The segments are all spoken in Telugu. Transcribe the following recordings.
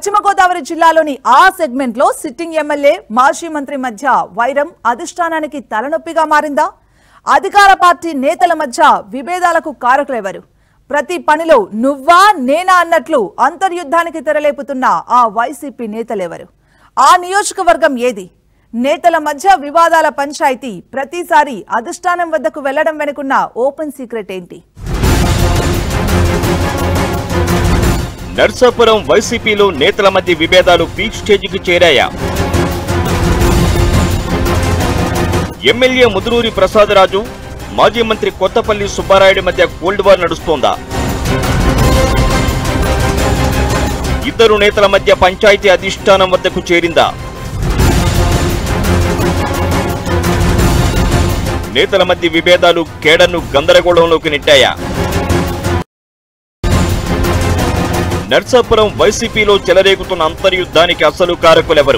పశ్చిమ గోదావరి జిల్లాలోని ఆ సెగ్మెంట్ లో సిట్టింగ్ ఎమ్మెల్యే మాజీ మంత్రి మధ్య వైరం అధిష్టానానికి తలనొప్పిగా మారిందా అధికార పార్టీ నేతల మధ్య విభేదాలకు కారకులెవరు ప్రతి పనిలో నువ్వా నేనా అన్నట్లు అంతర్యుద్ధానికి తెరలేపుతున్న ఆ వైసీపీ నేతలెవరు ఆ నియోజకవర్గం ఏది నేతల మధ్య వివాదాల పంచాయతీ ప్రతిసారి అధిష్టానం వద్దకు వెళ్లడం వెనుకున్న ఓపెన్ సీక్రెట్ ఏంటి నర్సాపురం వైసీపీలో నేతల మధ్య విభేదాలు పీక్ స్టేజికి చేరాయా ఎమ్మెల్యే ముదురూరి ప్రసాదరాజు మాజీ మంత్రి కొత్తపల్లి సుబ్బారాయుడి మధ్య కోల్డ్ వార్ నడుస్తోందా ఇద్దరు నేతల మధ్య పంచాయతీ అధిష్టానం వద్దకు చేరిందా నేతల మధ్య విభేదాలు కేడర్ను గందరగోళంలోకి నెట్టాయా నర్సాపురం వైసీపీలో చెలరేగుతున్న అంతర్యుద్ధానికి అసలు కారకులెవరు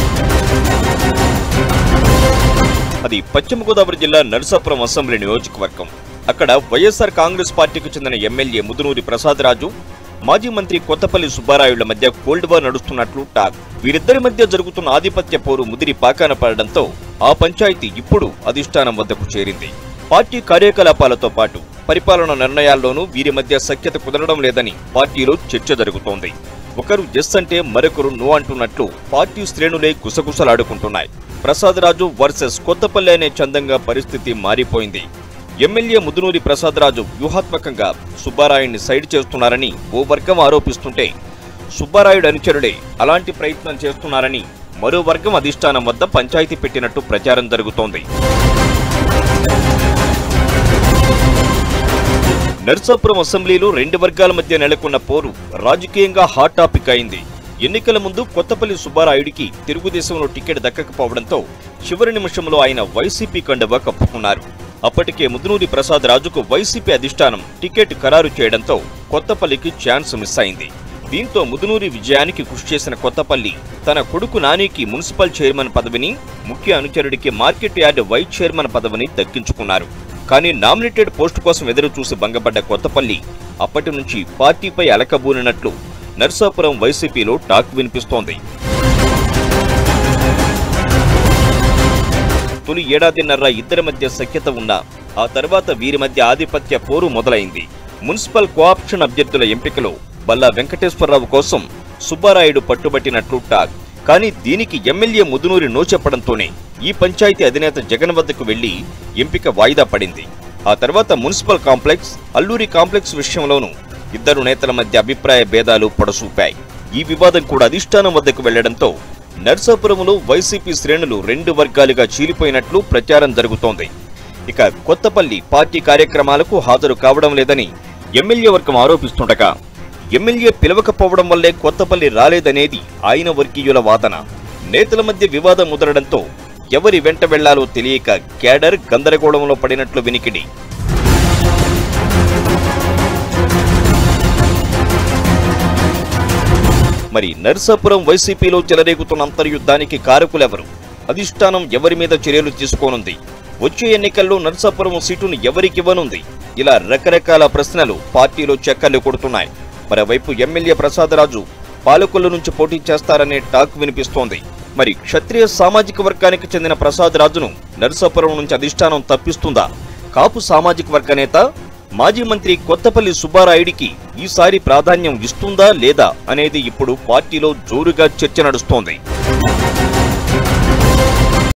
అది పశ్చిమ గోదావరి జిల్లా నర్సాపురం అసెంబ్లీ నియోజకవర్గం అక్కడ వైఎస్ఆర్ కాంగ్రెస్ పార్టీకి చెందిన ఎమ్మెల్యే ముదునూరి ప్రసాదరాజు మాజీ మంత్రి కొత్తపల్లి సుబ్బారాయుళ్ల మధ్య కోల్డ్ వార్ నడుస్తున్నట్లు టాక్ వీరిద్దరి మధ్య జరుగుతున్న ఆధిపత్య పోరు ముదిరి పాకాన పడడంతో ఆ పంచాయతీ ఇప్పుడు అధిష్టానం వద్దకు చేరింది పార్టీ కార్యకలాపాలతో పాటు పరిపాలన నిర్ణయాల్లోనూ వీరి మధ్య సఖ్యత కుదరడం లేదని పార్టీలో చర్చ జరుగుతోంది ఒకరు ఎస్ అంటే మరొకరు నో అంటున్నట్లు పార్టీ శ్రేణులే గుసగుసలాడుకుంటున్నాయి ప్రసాదరాజు వర్సెస్ కొత్తపల్లి అనే చందంగా పరిస్థితి మారిపోయింది ఎమ్మెల్యే ముదునూరి ప్రసాదరాజు వ్యూహాత్మకంగా సుబ్బారాయుడిని సైడ్ చేస్తున్నారని ఓ వర్గం ఆరోపిస్తుంటే సుబ్బారాయుడు అనుచరుడే అలాంటి ప్రయత్నం చేస్తున్నారని మరో వర్గం అధిష్టానం వద్ద పంచాయతీ పెట్టినట్టు ప్రచారం జరుగుతోంది నర్సాపురం అసెంబ్లీలో రెండు వర్గాల మధ్య నెలకొన్న పోరు రాజకీయంగా హాట్ టాపిక్ అయింది ఎన్నికల ముందు కొత్తపల్లి సుబ్బారాయుడికి తెలుగుదేశంలో టికెట్ దక్కకపోవడంతో చివరి నిమిషంలో ఆయన వైసీపీ కండవా కప్పుకున్నారు అప్పటికే ముదునూరి ప్రసాద్ రాజుకు వైసీపీ అధిష్టానం టికెట్ ఖరారు చేయడంతో కొత్తపల్లికి ఛాన్స్ మిస్ అయింది దీంతో ముదునూరి విజయానికి కృషి చేసిన కొత్తపల్లి తన కొడుకు నానికి మున్సిపల్ చైర్మన్ పదవిని ముఖ్య అనుచరుడికి మార్కెట్ యార్డ్ వైస్ చైర్మన్ పదవిని దక్కించుకున్నారు కానీ నామినేటెడ్ పోస్టు కోసం ఎదురు చూసి భంగపడ్డ కొత్తపల్లి అప్పటి నుంచి పార్టీపై అలకబూనినట్లు నర్సాపురం వైసీపీలో టాక్ వినిపిస్తోంది తొలి ఏడాదిన్నర ఇద్దరి మధ్య సఖ్యత ఉన్నా ఆ తర్వాత వీరి మధ్య ఆధిపత్య పోరు మొదలైంది మున్సిపల్ కోఆప్షన్ అభ్యర్థుల ఎంపికలో బల్లా వెంకటేశ్వరరావు కోసం సుబ్బారాయుడు పట్టుబట్టినట్లు టాక్ కానీ దీనికి ఎమ్మెల్యే ముదునూరి నో చెప్పడంతోనే ఈ పంచాయతీ అధినేత జగన్ వద్దకు వెళ్లి ఎంపిక వాయిదా పడింది ఆ తర్వాత మున్సిపల్ కాంప్లెక్స్ అల్లూరి కాంప్లెక్స్ విషయంలోనూ ఇద్దరు నేతల మధ్య అభిప్రాయ భేదాలు పొడసూపాయి ఈ వివాదం కూడా అధిష్టానం వద్దకు వెళ్లడంతో నర్సాపురంలో వైసీపీ శ్రేణులు రెండు వర్గాలుగా చీలిపోయినట్లు ప్రచారం జరుగుతోంది ఇక కొత్తపల్లి పార్టీ కార్యక్రమాలకు హాజరు కావడం లేదని ఎమ్మెల్యే వర్గం ఆరోపిస్తుండగా ఎమ్మెల్యే పిలవకపోవడం వల్లే కొత్తపల్లి రాలేదనేది ఆయన వర్గీయుల వాదన నేతల మధ్య వివాదం ముదరడంతో ఎవరి వెంట వెళ్లాలో తెలియక క్యాడర్ గందరగోళంలో పడినట్లు వినికిడి మరి నర్సాపురం వైసీపీలో చెలరేగుతున్న అంతర్యుద్ధానికి కారకులెవరు అధిష్టానం ఎవరి మీద చర్యలు తీసుకోనుంది వచ్చే ఎన్నికల్లో నర్సాపురం సీటును ఎవరికివ్వనుంది ఇలా రకరకాల ప్రశ్నలు పార్టీలో చక్కర్లు కొడుతున్నాయి మరోవైపు ఎమ్మెల్యే ప్రసాదరాజు పాలకొల్లు నుంచి పోటీ చేస్తారనే టాక్ వినిపిస్తోంది మరి క్షత్రియ సామాజిక వర్గానికి చెందిన ప్రసాదరాజును నర్సాపురం నుంచి అధిష్టానం తప్పిస్తుందా కాపు సామాజిక వర్గ నేత మాజీ మంత్రి కొత్తపల్లి సుబ్బారాయుడికి ఈసారి ప్రాధాన్యం ఇస్తుందా లేదా అనేది ఇప్పుడు పార్టీలో జోరుగా చర్చ నడుస్తోంది